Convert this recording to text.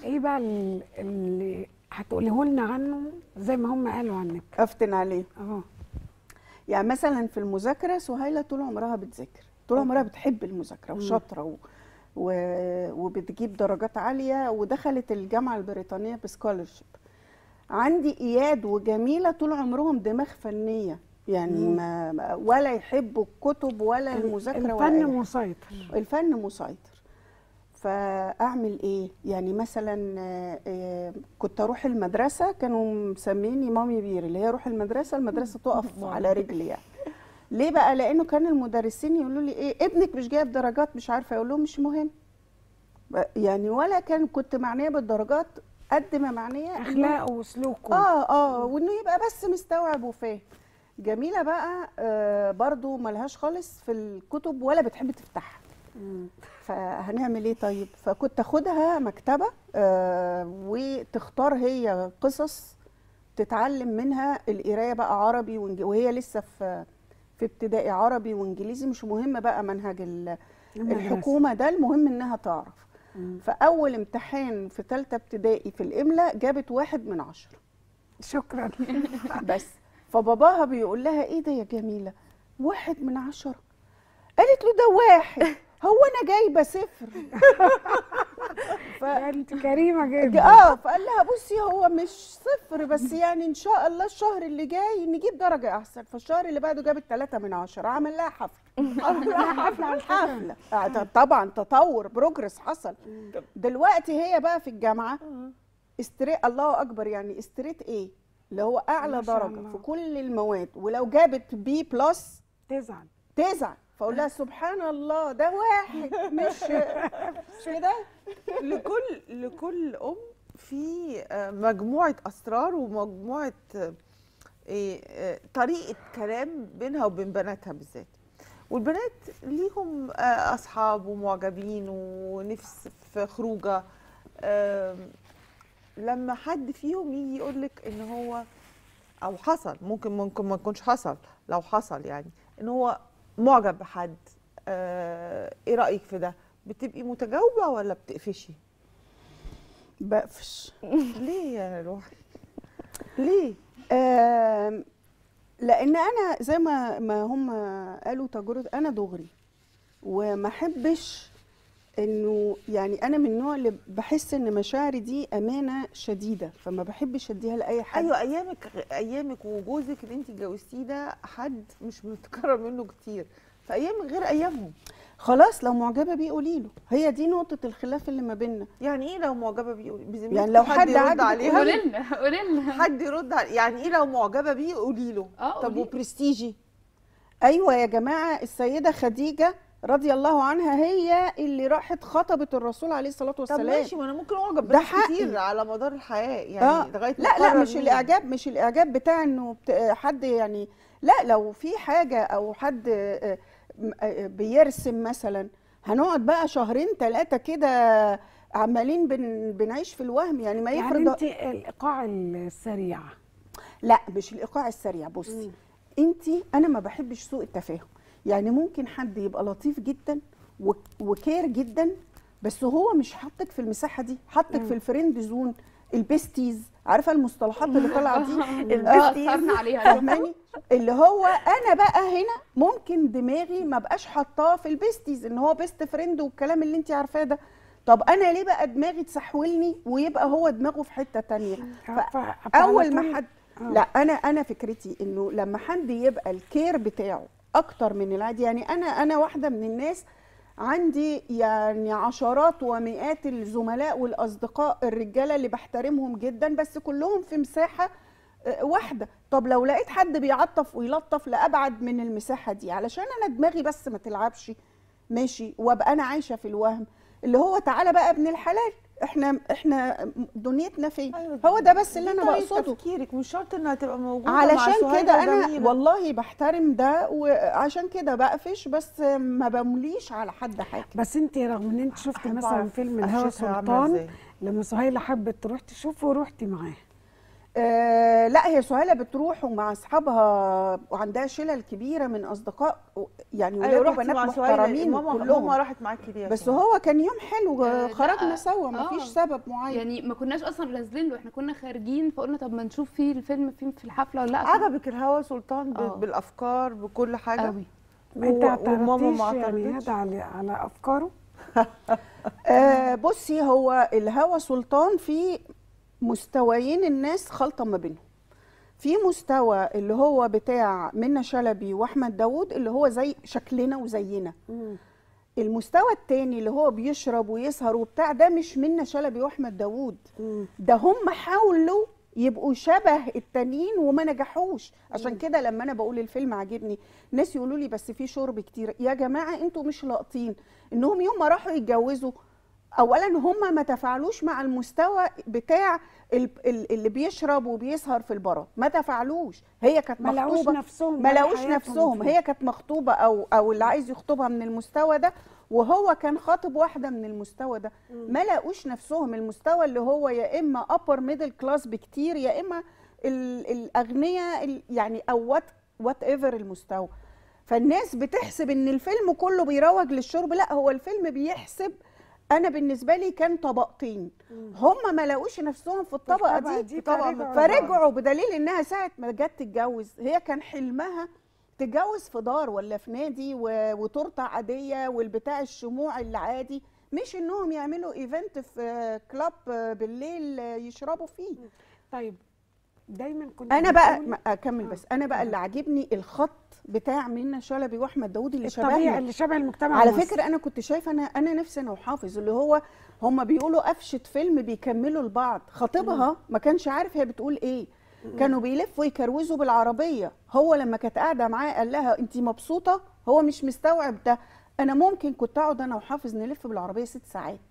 ايه بقى ال- اللي هتقوليه لنا عنه زي ما هم قالوا عنك افتن عليه اه يعني مثلا في المذاكره سهيله طول عمرها بتذاكر طول عمرها بتحب المذاكره مم. وشاطره و... و... وبتجيب درجات عاليه ودخلت الجامعه البريطانيه بسكولرشيب عندي اياد وجميله طول عمرهم دماغ فنيه يعني مم. ما ما- ولا يحبوا الكتب ولا المذاكره ولا أي الفن حاجة. مسيطر الفن مسيطر فاعمل ايه يعني مثلا آه، آه، كنت اروح المدرسه كانوا مسميني مامي بير اللي هي اروح المدرسه المدرسه تقف على رجلي يعني ليه بقى لانه كان المدرسين يقولوا لي ايه ابنك مش جايب درجات مش عارفه اقول لهم مش مهم ب- يعني ولا كان كنت معنيه بالدرجات قد ما معنيه إنه- اخلاقه وسلوكه اه اه وانه يبقى بس مستوعب وفاهم جميله بقى آه برضو ملهاش خالص في الكتب ولا بتحب تفتحها مم. فهنعمل ايه طيب فكنت اخدها مكتبه آه وتختار هي قصص تتعلم منها القرايه بقى عربي وإنج... وهي لسه في في ابتدائي عربي وانجليزي مش مهم بقى منهج ال- المدرسة. الحكومه ده المهم انها تعرف مم. فاول امتحان في ثالثه ابتدائي في الاملاء جابت واحد من عشرة شكرا بس فباباها بيقول لها ايه ده يا جميله واحد من عشرة قالت له ده واحد هو انا جايبه صفر ف... ده انت كريمه جدا اه فقال لها بصي هو مش صفر بس يعني ان شاء الله الشهر اللي جاي نجيب درجه احسن فالشهر اللي بعده جابت ثلاثة من عشرة عمل لها حفله عمل لها حفله على الحفله آه، طبعا تطور بروجرس حصل دلوقتي هي بقى في الجامعه استريت الله اكبر يعني استريت ايه اللي هو اعلى ما شاء درجه الله. في كل المواد ولو جابت بي بلس تزعل تزعل فاقول لها سبحان الله ده واحد مش مش كده لكل لكل ام في آه، مجموعه اسرار ومجموعه آه، إيه، آه، طريقه كلام بينها وبين بناتها بالذات والبنات ليهم آه، اصحاب ومعجبين ونفس في خروجه آم، لما حد فيهم يجي يقول لك ان هو او حصل ممكن ممكن ما يكونش حصل لو حصل يعني ان هو معجب بحد آه، ايه رايك في ده بتبقي متجاوبه ولا بتقفشي بقفش ليه يا روحي ليه آم، لان انا زي ما ما هم قالوا تجربه انا دغري وما احبش انه يعني انا من النوع اللي بحس ان مشاعري دي امانه شديده فما بحبش اديها لاي حد ايوه ايامك ايامك وجوزك اللي انت اتجوزتيه ده حد مش متكرر منه كتير في ايام غير ايامهم خلاص لو معجبه بيه قولي له هي دي نقطه الخلاف اللي ما بيننا يعني ايه لو معجبه بيه بذمتك يعني لو حد يرد عاجبك عليها قولي لنا قولي لنا حد يرد علي يعني ايه لو معجبه بيه قولي له اه طب قولي. وبرستيجي ايوه يا جماعه السيده خديجه رضي الله عنها هي اللي راحت خطبت الرسول عليه الصلاه طب والسلام ماشي ما انا ممكن اعجب ده بناس حقي. كتير على مدار الحياه يعني آه. لغايه ما لا لا أقرر مش مين. الاعجاب مش الاعجاب بتاع انه بت... حد يعني لا لو في حاجه او حد آه، م- آه، بيرسم مثلا هنقعد بقى شهرين ثلاثه كده عمالين بن... بنعيش في الوهم يعني ما يعني يفرض انت الايقاع السريع لا مش الايقاع السريع بصي انت انا ما بحبش سوء التفاهم يعني ممكن حد يبقى لطيف جدا و... وكير جدا بس هو مش حاطك في المساحه دي حاطك في الفريند زون البيستيز عارفه المصطلحات اللي طالعه دي اه اثرنا عليها فاهماني اللي هو انا بقى هنا ممكن دماغي ما بقاش حطاه في البيستيز ان هو بيست فريند والكلام اللي انت عارفاه ده طب انا ليه بقى دماغي تسحولني ويبقى هو دماغه في حته تانية ف- ف- اول فعلى ما طول- حد آه. لا انا انا فكرتي انه لما حد يبقى الكير بتاعه اكتر من العادي يعني انا انا واحده من الناس عندي يعني عشرات ومئات الزملاء والاصدقاء الرجاله اللي بحترمهم جدا بس كلهم في مساحه آه، واحده طب لو لقيت حد بيعطف ويلطف لابعد من المساحه دي علشان انا دماغي بس ما تلعبش ماشي وابقى انا عايشه في الوهم اللي هو تعالى بقى ابن الحلال احنا احنا دنيتنا فين أيوة هو ده بس اللي دي انا طريقة بقصده تفكيرك مش شرط انها تبقى موجوده مع علشان سهيلة كده انا جميلة. والله بحترم ده وعشان كده بقفش بس ما بمليش على حد حاجه بس انت رغم ان انت شفتي أحب مثلا أعرف فيلم الهوى قفشتها عاملة سلطان إزاي. لما سهيله حبت تروح تشوفه ورحتي معاها آه لا هي سهيله بتروح ومع اصحابها وعندها شلل كبيره من اصدقاء و- يعني ولاد ايوه رحتي وبنات مع سهيله محترمين ماما كلهم ماما راحت معاكي ليه يا بس سهيلة؟ هو كان يوم حلو آه، خرجنا لا، سوا آه. مفيش سبب معين يعني ما كناش اصلا نازلين له احنا كنا خارجين فقلنا طب ما نشوف فيه الفيلم فيه في الحفله ولا لا عجبك الهوا سلطان ب- آه. بالافكار بكل حاجه قوي انت و- وماما اعترضتيش ما يعني اعترضتش؟ هذا على على افكاره آه بصي هو الهوى سلطان في مستويين الناس خلطه ما بينهم في مستوى اللي هو بتاع منى شلبي واحمد داوود اللي هو زي شكلنا وزينا المستوى التاني اللي هو بيشرب ويسهر وبتاع ده مش منى شلبي واحمد داوود ده هم حاولوا يبقوا شبه التانيين وما نجحوش عشان كده لما انا بقول الفيلم عاجبني ناس يقولوا لي بس في شرب كتير يا جماعه انتوا مش لاقطين انهم يوم ما راحوا يتجوزوا اولا هم ما تفاعلوش مع المستوى بتاع ال- ال- اللي بيشرب وبيسهر في البارات ما تفاعلوش هي كانت ما لقوش مخطوبه نفسهم ما ولا لقوش حياتهم نفسهم فيه. هي كانت مخطوبه او او اللي عايز يخطبها من المستوى ده وهو كان خاطب واحده من المستوى ده ما لقوش نفسهم المستوى اللي هو يا اما ابر ميدل كلاس بكتير يا اما ال- الاغنياء ال- يعني او وات وات ايفر المستوى فالناس بتحسب ان الفيلم كله بيروج للشرب لا هو الفيلم بيحسب انا بالنسبه لي كان طبقتين هم ما لقوش نفسهم في الطبقه الطبقة دي دي طبعاً فرجعوا فرجعوا بدليل انها ساعه ما جت تتجوز هي كان حلمها تتجوز في دار ولا في نادي و- وتورته عاديه والبتاع الشموع اللي عادي مش انهم يعملوا ايفنت في كلاب بالليل يشربوا فيه طيب دايما كنت انا بقى بتقول ما اكمل بس انا بقى اللي عاجبني الخط بتاع منى شلبي واحمد داوود اللي الطبيعي شبهنا اللي شبه المجتمع على المصري. فكره انا كنت شايفه انا انا نفسي انا وحافظ اللي هو هم بيقولوا قفشه فيلم بيكملوا لبعض خطيبها ما كانش عارف هي بتقول ايه كانوا بيلفوا يكروزوا بالعربيه هو لما كانت قاعده معاه قال لها انت مبسوطه هو مش مستوعب ده انا ممكن كنت اقعد انا وحافظ نلف بالعربيه ست ساعات